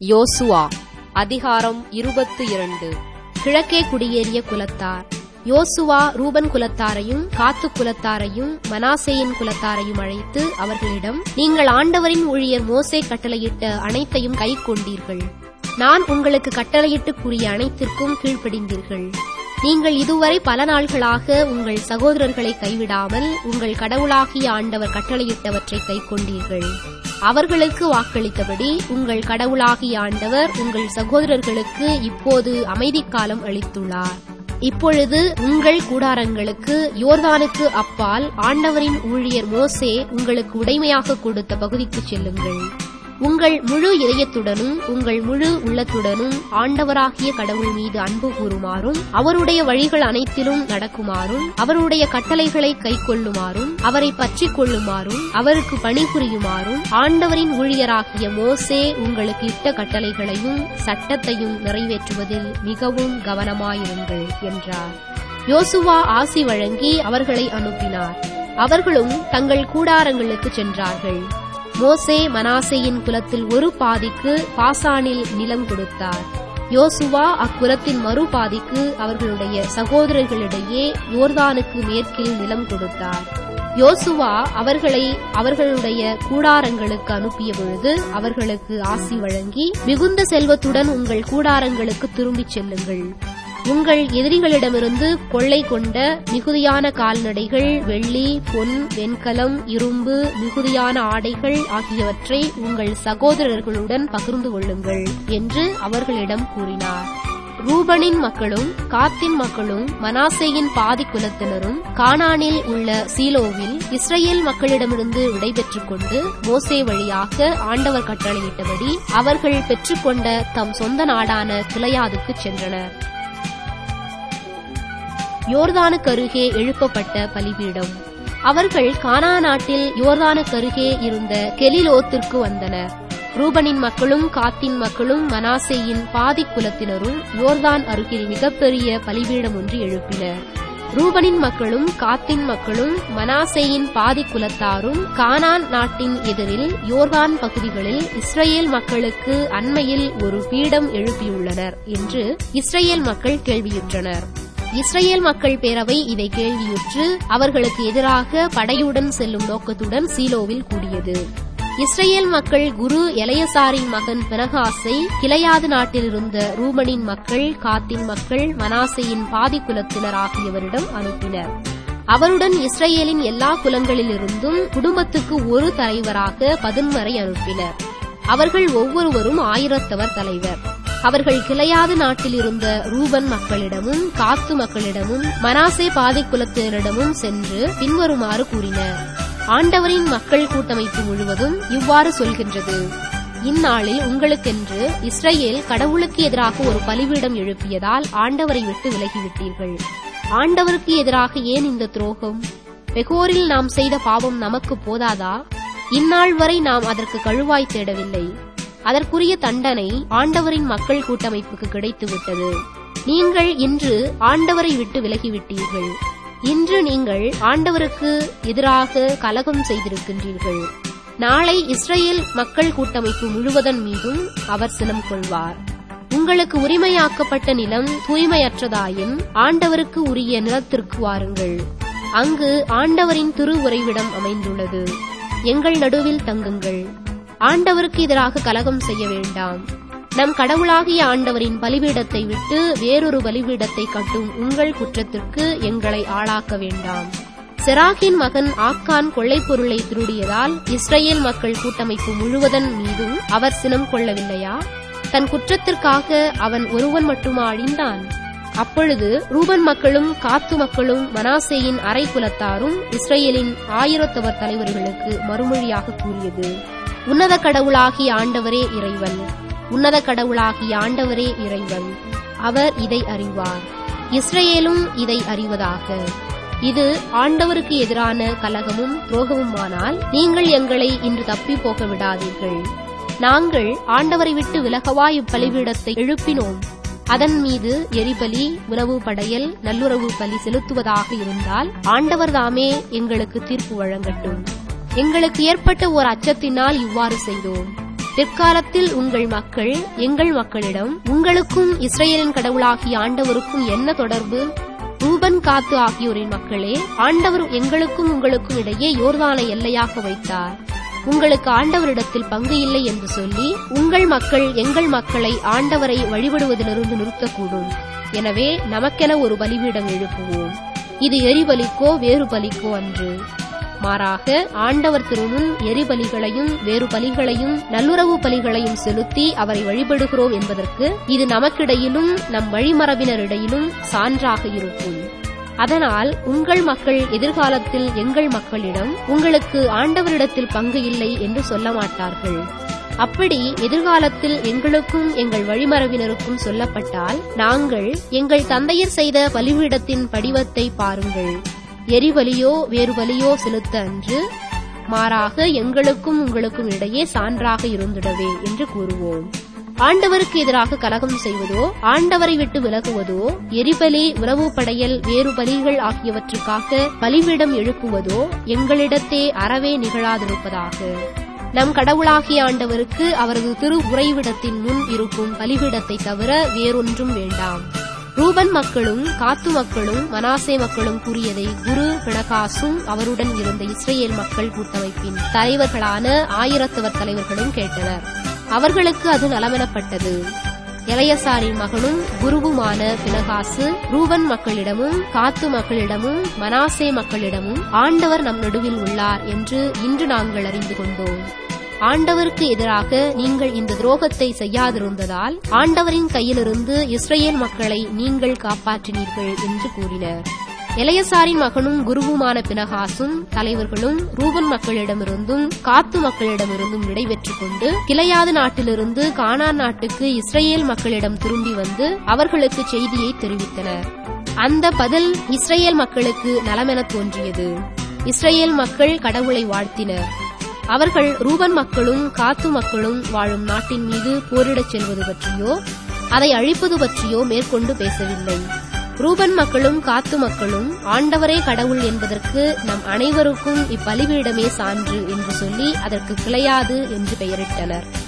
யோசுவா அதிகாரம் இருபத்து இரண்டு கிழக்கே குடியேறிய குலத்தார் யோசுவா ரூபன் குலத்தாரையும் காத்து குலத்தாரையும் மனாசேயின் குலத்தாரையும் அழைத்து அவர்களிடம் நீங்கள் ஆண்டவரின் ஊழியர் மோசே கட்டளையிட்ட அனைத்தையும் கை கொண்டீர்கள் நான் உங்களுக்கு கட்டளையிட்டு கூறிய அனைத்திற்கும் கீழ்ப்படிந்தீர்கள் நீங்கள் இதுவரை பல நாள்களாக உங்கள் சகோதரர்களை கைவிடாமல் உங்கள் கடவுளாகிய ஆண்டவர் கட்டளையிட்டவற்றை கை கொண்டீர்கள் அவர்களுக்கு வாக்களித்தபடி உங்கள் கடவுளாகிய ஆண்டவர் உங்கள் சகோதரர்களுக்கு இப்போது அமைதிக்காலம் அளித்துள்ளார் இப்பொழுது உங்கள் கூடாரங்களுக்கு யோர்தானுக்கு அப்பால் ஆண்டவரின் ஊழியர் மோசே உங்களுக்கு உடைமையாக கொடுத்த பகுதிக்கு செல்லுங்கள் உங்கள் முழு இதயத்துடனும் உங்கள் முழு உள்ளத்துடனும் ஆண்டவராகிய கடவுள் மீது அன்பு கூறுமாறும் அவருடைய வழிகள் அனைத்திலும் நடக்குமாறும் அவருடைய கட்டளைகளை கைக்கொள்ளுமாறும் அவரை பற்றிக் கொள்ளுமாறும் அவருக்கு பணிபுரியுமாறும் ஆண்டவரின் ஊழியராகிய மோசே உங்களுக்கு இட்ட கட்டளைகளையும் சட்டத்தையும் நிறைவேற்றுவதில் மிகவும் கவனமாயிருங்கள் என்றார் யோசுவா ஆசி வழங்கி அவர்களை அனுப்பினார் அவர்களும் தங்கள் கூடாரங்களுக்கு சென்றார்கள் மோசே மனாசேயின் குலத்தில் ஒரு பாதிக்கு பாசானில் நிலம் கொடுத்தார் யோசுவா அக்குலத்தின் மறுபாதிக்கு அவர்களுடைய சகோதரர்களிடையே யோர்தானுக்கு மேற்கில் நிலம் கொடுத்தார் யோசுவா அவர்களை அவர்களுடைய கூடாரங்களுக்கு அனுப்பிய பொழுது அவர்களுக்கு ஆசி வழங்கி மிகுந்த செல்வத்துடன் உங்கள் கூடாரங்களுக்கு திரும்பிச் செல்லுங்கள் உங்கள் எதிரிகளிடமிருந்து கொள்ளை கொண்ட மிகுதியான கால்நடைகள் வெள்ளி பொன் வெண்கலம் இரும்பு மிகுதியான ஆடைகள் ஆகியவற்றை உங்கள் சகோதரர்களுடன் பகிர்ந்து கொள்ளுங்கள் என்று அவர்களிடம் கூறினார் ரூபனின் மக்களும் காத்தின் மக்களும் மனாசேயின் பாதி குலத்தினரும் கானானில் உள்ள சீலோவில் இஸ்ரேல் மக்களிடமிருந்து விடைபெற்றுக் கொண்டு மோசே வழியாக ஆண்டவர் கட்டளையிட்டபடி அவர்கள் பெற்றுக்கொண்ட தம் சொந்த நாடான கிளையாதுக்கு சென்றனர் யோர்தானுக்கு அருகே எழுப்பப்பட்ட பலிபீடம் அவர்கள் கானா நாட்டில் யோர்தானுக்கு அருகே இருந்த கெலிலோத்திற்கு வந்தனர் ரூபனின் மக்களும் காத்தின் மக்களும் மனாசேயின் பாதி குலத்தினரும் யோர்தான் அருகில் மிகப்பெரிய பலிபீடம் ஒன்று எழுப்பினர் ரூபனின் மக்களும் காத்தின் மக்களும் மனாசேயின் பாதி குலத்தாரும் கானான் நாட்டின் எதிரில் யோர்தான் பகுதிகளில் இஸ்ரேல் மக்களுக்கு அண்மையில் ஒரு பீடம் எழுப்பியுள்ளனர் என்று இஸ்ரேல் மக்கள் கேள்வியுற்றனர் இஸ்ரேல் மக்கள் பேரவை இதை கேள்வியுற்று அவர்களுக்கு எதிராக படையுடன் செல்லும் நோக்கத்துடன் சீலோவில் கூடியது இஸ்ரேல் மக்கள் குரு எலையசாரின் மகன் பினகாஸை கிளையாது நாட்டில் இருந்த ரூபனின் மக்கள் காத்தின் மக்கள் மனாசையின் பாதி குலத்தினர் ஆகியவரிடம் அனுப்பினர் அவருடன் இஸ்ரேலின் எல்லா குலங்களிலிருந்தும் குடும்பத்துக்கு ஒரு தலைவராக பதின்மரை அனுப்பினர் அவர்கள் ஒவ்வொருவரும் ஆயிரத்தவர் தலைவர் அவர்கள் கிளையாது நாட்டில் இருந்த ரூபன் மக்களிடமும் காத்து மக்களிடமும் மனாசே பாதை குலத்தினரிடமும் சென்று பின்வருமாறு கூறினர் ஆண்டவரின் மக்கள் கூட்டமைப்பு முழுவதும் இவ்வாறு சொல்கின்றது இந்நாளில் உங்களுக்கென்று இஸ்ரேல் கடவுளுக்கு எதிராக ஒரு பலிபீடம் எழுப்பியதால் ஆண்டவரை விட்டு விலகிவிட்டீர்கள் ஆண்டவருக்கு எதிராக ஏன் இந்த துரோகம் பெகோரில் நாம் செய்த பாவம் நமக்கு போதாதா இந்நாள் வரை நாம் அதற்கு கழுவாய் தேடவில்லை அதற்குரிய தண்டனை ஆண்டவரின் மக்கள் கூட்டமைப்புக்கு கிடைத்துவிட்டது நீங்கள் இன்று ஆண்டவரை விட்டு விலகிவிட்டீர்கள் இன்று நீங்கள் ஆண்டவருக்கு எதிராக கலகம் செய்திருக்கின்றீர்கள் நாளை இஸ்ரேல் மக்கள் கூட்டமைப்பு முழுவதன் மீதும் அவர் சினம் கொள்வார் உங்களுக்கு உரிமையாக்கப்பட்ட நிலம் தூய்மையற்றதாயின் ஆண்டவருக்கு உரிய நிலத்திற்கு வாருங்கள் அங்கு ஆண்டவரின் திரு உறைவிடம் அமைந்துள்ளது எங்கள் நடுவில் தங்குங்கள் ஆண்டவருக்கு எதிராக கலகம் செய்ய வேண்டாம் நம் கடவுளாகிய ஆண்டவரின் பலிபீடத்தை விட்டு வேறொரு பலிபீடத்தை கட்டும் உங்கள் குற்றத்திற்கு எங்களை ஆளாக்க வேண்டாம் செராகின் மகன் ஆக்கான் கொள்ளைப் பொருளை திருடியதால் இஸ்ரேல் மக்கள் கூட்டமைப்பு முழுவதன் மீதும் அவர் சினம் கொள்ளவில்லையா தன் குற்றத்திற்காக அவன் ஒருவன் மட்டுமா அழிந்தான் அப்பொழுது ரூபன் மக்களும் காத்து மக்களும் மனாசேயின் அரை குலத்தாரும் இஸ்ரேலின் ஆயிரத்தவர் தலைவர்களுக்கு மறுமொழியாக கூறியது உன்னத கடவுளாகிய ஆண்டவரே இறைவன் உன்னத கடவுளாகிய ஆண்டவரே இறைவன் அவர் இதை அறிவார் இஸ்ரேலும் இதை அறிவதாக இது ஆண்டவருக்கு எதிரான கலகமும் துரோகமுமானால் நீங்கள் எங்களை இன்று தப்பி போக விடாதீர்கள் நாங்கள் ஆண்டவரை விட்டு விலகவா இப்பலிபீடத்தை எழுப்பினோம் அதன் மீது எரிபலி உணவு படையல் நல்லுறவு பலி செலுத்துவதாக இருந்தால் ஆண்டவர் தாமே எங்களுக்கு தீர்ப்பு வழங்கட்டும் எங்களுக்கு ஏற்பட்ட ஓர் அச்சத்தினால் இவ்வாறு செய்தோம் பிற்காலத்தில் உங்கள் மக்கள் எங்கள் மக்களிடம் உங்களுக்கும் இஸ்ரேலின் கடவுளாகிய ஆண்டவருக்கும் என்ன தொடர்பு ரூபன் காத்து ஆகியோரின் மக்களே ஆண்டவர் எங்களுக்கும் உங்களுக்கும் இடையே யோர்தானை எல்லையாக வைத்தார் உங்களுக்கு ஆண்டவரிடத்தில் பங்கு இல்லை என்று சொல்லி உங்கள் மக்கள் எங்கள் மக்களை ஆண்டவரை வழிபடுவதிலிருந்து நிறுத்தக்கூடும் எனவே நமக்கென ஒரு பலிபீடம் எழுப்புவோம் இது எரிபலிக்கோ வேறு பலிக்கோ அன்று மாறாக ஆண்டவர் திருமுன் எரிபலிகளையும் வேறு பலிகளையும் நல்லுறவு பலிகளையும் செலுத்தி அவரை வழிபடுகிறோம் என்பதற்கு இது நமக்கிடையிலும் நம் வழிமரபினரிடையிலும் சான்றாக இருக்கும் அதனால் உங்கள் மக்கள் எதிர்காலத்தில் எங்கள் மக்களிடம் உங்களுக்கு ஆண்டவரிடத்தில் பங்கு இல்லை என்று சொல்ல மாட்டார்கள் அப்படி எதிர்காலத்தில் எங்களுக்கும் எங்கள் வழிமரபினருக்கும் சொல்லப்பட்டால் நாங்கள் எங்கள் தந்தையர் செய்த பலிபீடத்தின் படிவத்தை பாருங்கள் எரிபலியோ வேறு பலியோ செலுத்த அன்று மாறாக எங்களுக்கும் உங்களுக்கும் இடையே சான்றாக இருந்திடவே என்று கூறுவோம் ஆண்டவருக்கு எதிராக கலகம் செய்வதோ ஆண்டவரை விட்டு விலகுவதோ எரிபலி உறவு படையல் வேறு பலிகள் ஆகியவற்றுக்காக பலிபீடம் எழுப்புவதோ எங்களிடத்தே அறவே நிகழாதிருப்பதாக நம் கடவுளாகிய ஆண்டவருக்கு அவரது திரு உறைவிடத்தின் முன் இருக்கும் பலிபீடத்தை தவிர வேறொன்றும் வேண்டாம் ரூபன் மக்களும் காத்து மக்களும் மனாசே மக்களும் கூறியதை குரு பிணகாசும் அவருடன் இருந்த இஸ்ரேல் மக்கள் கூட்டமைப்பின் தலைவர்களான ஆயிரத்தவர் தலைவர்களும் கேட்டனர் அவர்களுக்கு அது நலமெனப்பட்டது இளையசாரின் மகனும் குருவுமான பினகாசு ரூபன் மக்களிடமும் காத்து மக்களிடமும் மனாசே மக்களிடமும் ஆண்டவர் நம் நடுவில் உள்ளார் என்று இன்று நாங்கள் அறிந்து கொண்டோம் ஆண்டவருக்கு எதிராக நீங்கள் இந்த துரோகத்தை செய்யாதிருந்ததால் ஆண்டவரின் கையிலிருந்து இஸ்ரேல் மக்களை நீங்கள் காப்பாற்றினீர்கள் என்று கூறினர் இளையசாரின் மகனும் குருவுமான பினகாசும் தலைவர்களும் ரூபன் மக்களிடமிருந்தும் காத்து மக்களிடமிருந்தும் விடைபெற்றுக் கொண்டு கிளையாது நாட்டிலிருந்து கானான் நாட்டுக்கு இஸ்ரேல் மக்களிடம் திரும்பி வந்து அவர்களுக்கு செய்தியை தெரிவித்தனர் அந்த பதில் இஸ்ரேல் மக்களுக்கு நலமென தோன்றியது இஸ்ரேல் மக்கள் கடவுளை வாழ்த்தினர் அவர்கள் ரூபன் மக்களும் காத்து மக்களும் வாழும் நாட்டின் மீது போரிடச் செல்வது பற்றியோ அதை அழிப்பது பற்றியோ மேற்கொண்டு பேசவில்லை ரூபன் மக்களும் காத்து மக்களும் ஆண்டவரே கடவுள் என்பதற்கு நம் அனைவருக்கும் இப்பலிபீடமே சான்று என்று சொல்லி அதற்கு கிளையாது என்று பெயரிட்டனர்